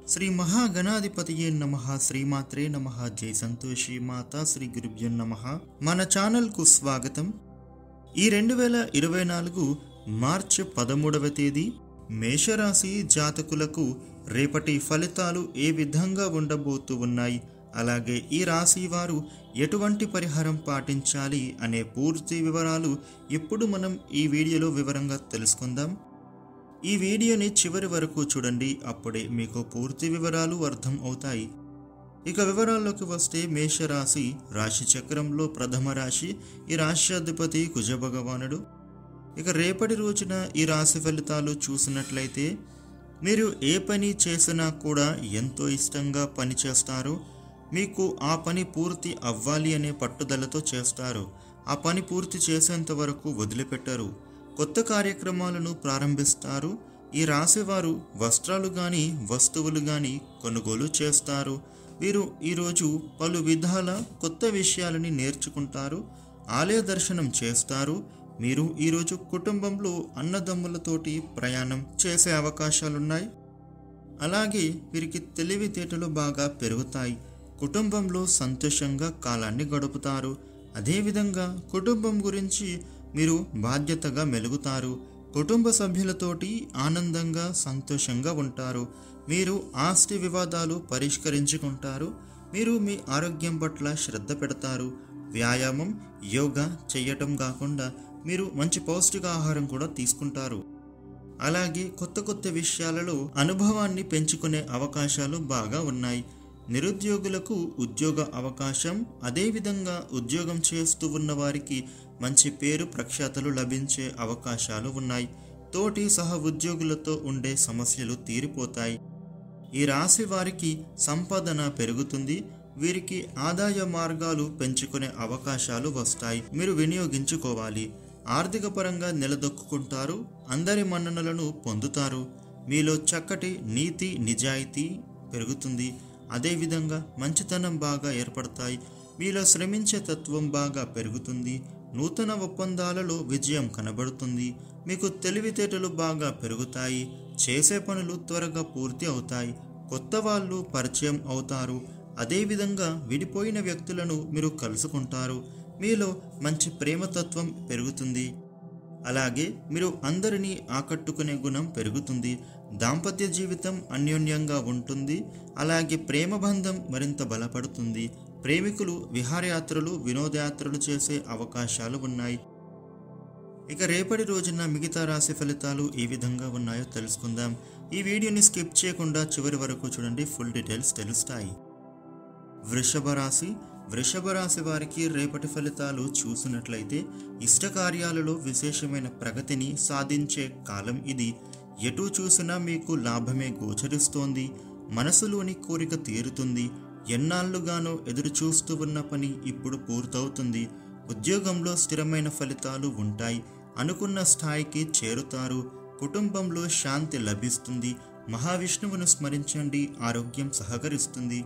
శ్రీ మహాగణాధిపతియే నమ శ్రీమాత్రే నమ జై సంతోషి మాత శ్రీ గురుభ్యో నమ మన ఛానల్కు స్వాగతం ఈ రెండు వేల ఇరవై నాలుగు మార్చి పదమూడవ తేదీ మేషరాశి జాతకులకు రేపటి ఫలితాలు ఏ విధంగా ఉండబోతూ ఉన్నాయి అలాగే ఈ రాశి వారు ఎటువంటి పరిహారం పాటించాలి అనే పూర్తి వివరాలు ఇప్పుడు మనం ఈ వీడియోలో వివరంగా తెలుసుకుందాం ఈ వీడియోని చివరి వరకు చూడండి అప్పుడే మీకు పూర్తి వివరాలు అర్థం అవుతాయి ఇక వివరాల్లోకి వస్తే మేషరాశి రాశి చక్రంలో ప్రథమ రాశి ఈ రాశి అధిపతి కుజ భగవానుడు ఇక రేపటి రోజున ఈ రాశి ఫలితాలు చూసినట్లయితే మీరు ఏ పని చేసినా కూడా ఎంతో ఇష్టంగా పని చేస్తారు మీకు ఆ పని పూర్తి అవ్వాలి అనే పట్టుదలతో చేస్తారు ఆ పని పూర్తి చేసేంత వరకు వదిలిపెట్టరు కొత్త కార్యక్రమాలను ప్రారంభిస్తారు ఈ రాశివారు వస్త్రాలు కానీ వస్తువులు కానీ కొనుగోలు చేస్తారు వీరు ఈరోజు పలు విధాల కొత్త విషయాలని నేర్చుకుంటారు ఆలయ దర్శనం చేస్తారు మీరు ఈరోజు కుటుంబంలో అన్నదమ్ములతోటి ప్రయాణం చేసే అవకాశాలున్నాయి అలాగే వీరికి తెలివితేటలు బాగా పెరుగుతాయి కుటుంబంలో సంతోషంగా కాలాన్ని గడుపుతారు అదేవిధంగా కుటుంబం గురించి మీరు బాధ్యతగా మెలుగుతారు కుటుంబ సభ్యులతోటి ఆనందంగా సంతోషంగా ఉంటారు మీరు ఆస్తి వివాదాలు పరిష్కరించుకుంటారు మీరు మీ ఆరోగ్యం పట్ల శ్రద్ధ పెడతారు వ్యాయామం యోగా చేయటం కాకుండా మీరు మంచి పౌష్టికాహారం కూడా తీసుకుంటారు అలాగే కొత్త కొత్త విషయాలలో అనుభవాన్ని పెంచుకునే అవకాశాలు బాగా ఉన్నాయి నిరుద్యోగులకు ఉద్యోగ అవకాశం అదేవిధంగా ఉద్యోగం చేస్తూ ఉన్న వారికి మంచి పేరు ప్రఖ్యాతలు లభించే అవకాశాలు ఉన్నాయి తోటి సహ ఉద్యోగులతో ఉండే సమస్యలు తీరిపోతాయి ఈ రాశి వారికి సంపాదన పెరుగుతుంది వీరికి ఆదాయ మార్గాలు పెంచుకునే అవకాశాలు వస్తాయి మీరు వినియోగించుకోవాలి ఆర్థిక పరంగా నిలదొక్కుంటారు అందరి మన్ననలను పొందుతారు మీలో చక్కటి నీతి నిజాయితీ పెరుగుతుంది అదేవిధంగా మంచితనం బాగా ఏర్పడతాయి మీలో శ్రమించే తత్వం బాగా పెరుగుతుంది నూతన ఒప్పందాలలో విజయం కనబడుతుంది మీకు తెలివితేటలు బాగా పెరుగుతాయి చేసే పనులు త్వరగా పూర్తి అవుతాయి కొత్త వాళ్ళు పరిచయం అవుతారు అదేవిధంగా విడిపోయిన వ్యక్తులను మీరు కలుసుకుంటారు మీలో మంచి ప్రేమతత్వం పెరుగుతుంది అలాగే మీరు అందరినీ ఆకట్టుకునే గుణం పెరుగుతుంది దాంపత్య జీవితం అన్యోన్యంగా ఉంటుంది అలాగే ప్రేమ బంధం మరింత బలపడుతుంది ప్రేమికులు విహారయాత్రలు వినోదయాత్రలు చేసే అవకాశాలు ఉన్నాయి ఇక రేపటి రోజున మిగతా రాశి ఫలితాలు ఏ విధంగా ఉన్నాయో తెలుసుకుందాం ఈ వీడియోని స్కిప్ చేయకుండా చివరి వరకు చూడండి ఫుల్ డీటెయిల్స్ తెలుస్తాయి వృషభ రాశి వృషభ రాశి వారికి రేపటి ఫలితాలు చూసినట్లయితే ఇష్టకార్యాలలో విశేషమైన ప్రగతిని సాధించే కాలం ఇది ఎటు చూసినా మీకు లాభమే గోచరిస్తోంది మనసులోని కోరిక తీరుతుంది ఎన్నాళ్లుగానో ఎదురు చూస్తూ ఉన్న పని ఇప్పుడు పూర్తవుతుంది ఉద్యోగంలో స్థిరమైన ఫలితాలు ఉంటాయి అనుకున్న స్థాయికి చేరుతారు కుటుంబంలో శాంతి లభిస్తుంది మహావిష్ణువును స్మరించండి ఆరోగ్యం సహకరిస్తుంది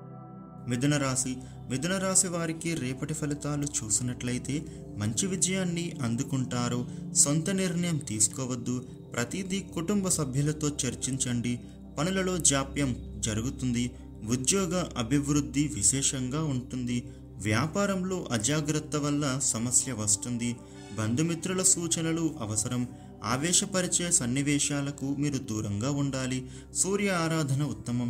మిథున రాశి మిథున రాశి వారికి రేపటి ఫలితాలు చూసినట్లయితే మంచి విజయాన్ని అందుకుంటారు సొంత నిర్ణయం తీసుకోవద్దు ప్రతిదీ కుటుంబ సభ్యులతో చర్చించండి పనులలో జాప్యం జరుగుతుంది ఉద్యోగ అభివృద్ధి విశేషంగా ఉంటుంది వ్యాపారంలో అజాగ్రత్త వల్ల సమస్య వస్తుంది బంధుమిత్రుల సూచనలు అవసరం ఆవేశపరిచే సన్నివేశాలకు మీరు దూరంగా ఉండాలి సూర్య ఆరాధన ఉత్తమం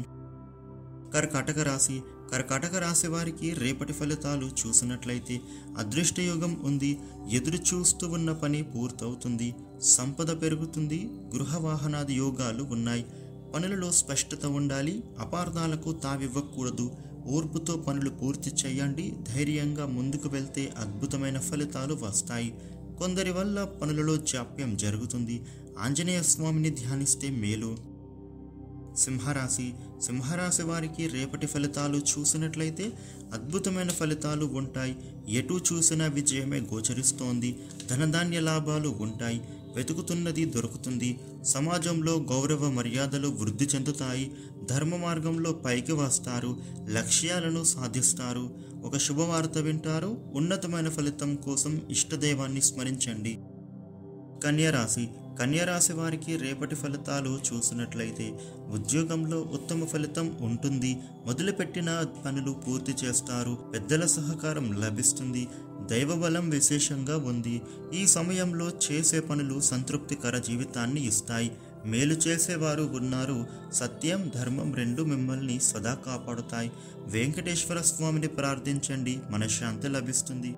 కర్కాటక రాశి కర్కాటక రాశి వారికి రేపటి ఫలితాలు చూసినట్లయితే అదృష్టయోగం ఉంది ఎదురు చూస్తూ ఉన్న పని పూర్తవుతుంది సంపద పెరుగుతుంది గృహ వాహనాది యోగాలు ఉన్నాయి పనులలో స్పష్టత ఉండాలి అపార్థాలకు తావివ్వకూడదు ఓర్పుతో పనులు పూర్తి చేయండి ధైర్యంగా ముందుకు వెళ్తే అద్భుతమైన ఫలితాలు వస్తాయి కొందరి వల్ల పనులలో జాప్యం జరుగుతుంది ఆంజనేయ స్వామిని ధ్యానిస్తే మేలు సింహరాశి సింహరాశి వారికి రేపటి ఫలితాలు చూసినట్లయితే అద్భుతమైన ఫలితాలు ఉంటాయి ఎటు చూసినా విజయమే గోచరిస్తోంది ధనధాన్య లాభాలు ఉంటాయి వెతుకుతున్నది దొరుకుతుంది సమాజంలో గౌరవ మర్యాదలు వృద్ధి చెందుతాయి ధర్మ మార్గంలో పైకి వస్తారు లక్ష్యాలను సాధిస్తారు ఒక శుభవార్త వింటారు ఉన్నతమైన ఫలితం కోసం ఇష్టదైవాన్ని స్మరించండి కన్యరాశి కన్యరాశి వారికి రేపటి ఫలితాలు చూసినట్లయితే ఉద్యోగంలో ఉత్తమ ఫలితం ఉంటుంది మొదలుపెట్టిన పనులు పూర్తి చేస్తారు పెద్దల సహకారం లభిస్తుంది దైవబలం విశేషంగా ఉంది ఈ సమయంలో చేసే పనులు సంతృప్తికర జీవితాన్ని ఇస్తాయి మేలు చేసేవారు ఉన్నారు సత్యం ధర్మం రెండు మిమ్మల్ని సదా కాపాడుతాయి వెంకటేశ్వర స్వామిని ప్రార్థించండి మనశ్శాంతి లభిస్తుంది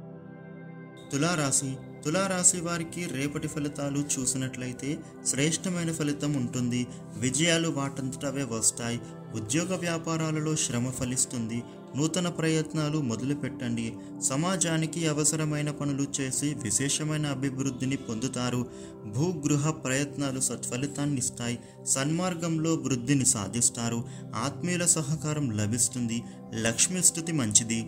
తులారాశి తులారాశి వారికి రేపటి ఫలితాలు చూసినట్లయితే శ్రేష్టమైన ఫలితం ఉంటుంది విజయాలు వాటంతటవే వస్తాయి ఉద్యోగ వ్యాపారాలలో శ్రమ ఫలిస్తుంది నూతన ప్రయత్నాలు మొదలుపెట్టండి సమాజానికి అవసరమైన పనులు చేసి విశేషమైన అభివృద్ధిని పొందుతారు భూగృహ ప్రయత్నాలు సత్ఫలితాన్ని ఇస్తాయి సన్మార్గంలో వృద్ధిని సాధిస్తారు ఆత్మీయుల సహకారం లభిస్తుంది లక్ష్మీ స్థుతి మంచిది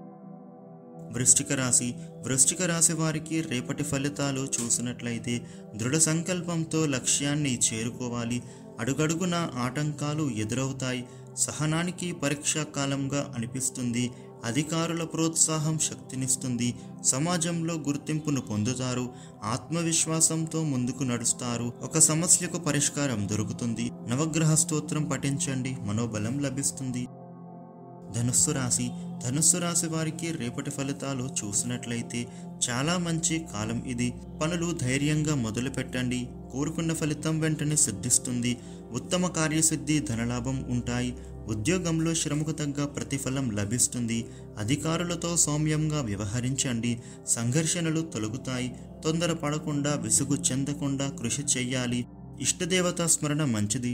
వృశ్చిక రాశి వృశ్చిక రాశి వారికి రేపటి ఫలితాలు చూసినట్లయితే దృఢ సంకల్పంతో లక్ష్యాన్ని చేరుకోవాలి అడుగడుగున ఆటంకాలు ఎదురవుతాయి సహనానికి పరీక్షా కాలంగా అనిపిస్తుంది అధికారుల ప్రోత్సాహం శక్తినిస్తుంది సమాజంలో గుర్తింపును పొందుతారు ఆత్మవిశ్వాసంతో ముందుకు నడుస్తారు ఒక సమస్యకు పరిష్కారం దొరుకుతుంది నవగ్రహ స్తోత్రం పఠించండి మనోబలం లభిస్తుంది ధనుస్సు రాశి ధనుస్సు రాశి వారికి రేపటి ఫలితాలు చూసినట్లయితే చాలా మంచి కాలం ఇది పనులు ధైర్యంగా మొదలు పెట్టండి కోరుకున్న ఫలితం వెంటనే సిద్ధిస్తుంది ఉత్తమ కార్యసిద్ధి ధనలాభం ఉంటాయి ఉద్యోగంలో శ్రమకు తగ్గ ప్రతిఫలం లభిస్తుంది అధికారులతో సౌమ్యంగా వ్యవహరించండి సంఘర్షణలు తొలగుతాయి తొందరపడకుండా విసుగు చెందకుండా కృషి చెయ్యాలి ఇష్టదేవతా స్మరణ మంచిది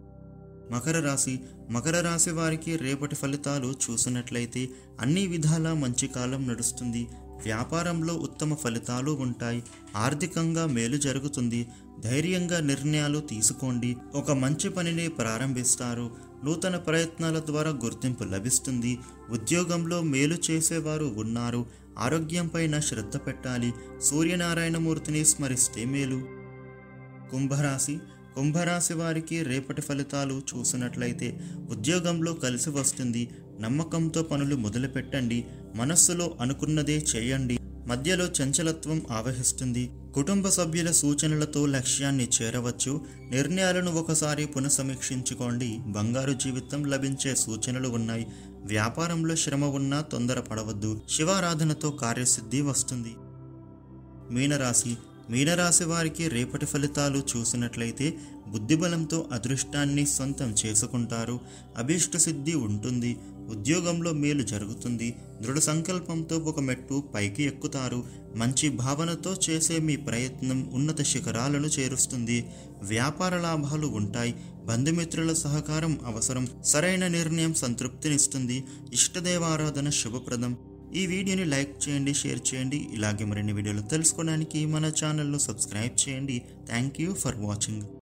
మకర రాశి మకర రాశి వారికి రేపటి ఫలితాలు చూసినట్లయితే అన్ని విధాలా మంచి కాలం నడుస్తుంది వ్యాపారంలో ఉత్తమ ఫలితాలు ఉంటాయి ఆర్థికంగా మేలు జరుగుతుంది ధైర్యంగా నిర్ణయాలు తీసుకోండి ఒక మంచి పనిని ప్రారంభిస్తారు నూతన ప్రయత్నాల ద్వారా గుర్తింపు లభిస్తుంది ఉద్యోగంలో మేలు చేసేవారు ఉన్నారు ఆరోగ్యంపైన శ్రద్ధ పెట్టాలి సూర్యనారాయణమూర్తిని స్మరిస్తే మేలు కుంభరాశి కుంభరాశి వారికి రేపటి ఫలితాలు చూసినట్లయితే ఉద్యోగంలో కలిసి వస్తుంది నమ్మకంతో పనులు మొదలుపెట్టండి మనస్సులో అనుకున్నదే చేయండి మధ్యలో చంచలత్వం ఆవహిస్తుంది కుటుంబ సభ్యుల సూచనలతో లక్ష్యాన్ని చేరవచ్చు నిర్ణయాలను ఒకసారి పునఃసమీక్షించుకోండి బంగారు జీవితం లభించే సూచనలు ఉన్నాయి వ్యాపారంలో శ్రమ ఉన్నా తొందరపడవద్దు శివారాధనతో కార్యసిద్ధి వస్తుంది మీనరాశి మీనరాశి వారికి రేపటి ఫలితాలు చూసినట్లయితే బుద్ధిబలంతో అదృష్టాన్ని సొంతం చేసుకుంటారు అభీష్ట సిద్ధి ఉంటుంది ఉద్యోగంలో మేలు జరుగుతుంది దృఢ సంకల్పంతో ఒక మెట్టు పైకి ఎక్కుతారు మంచి భావనతో చేసే మీ ప్రయత్నం ఉన్నత శిఖరాలను చేరుస్తుంది వ్యాపార లాభాలు ఉంటాయి బంధుమిత్రుల సహకారం అవసరం సరైన నిర్ణయం సంతృప్తినిస్తుంది ఇష్టదేవారాధన శుభప్రదం ఈ వీడియోని లైక్ చేయండి షేర్ చేయండి ఇలాగే మరిన్ని వీడియోలు తెలుసుకోవడానికి మన ఛానల్ను సబ్స్క్రైబ్ చేయండి థ్యాంక్ యూ ఫర్ వాచింగ్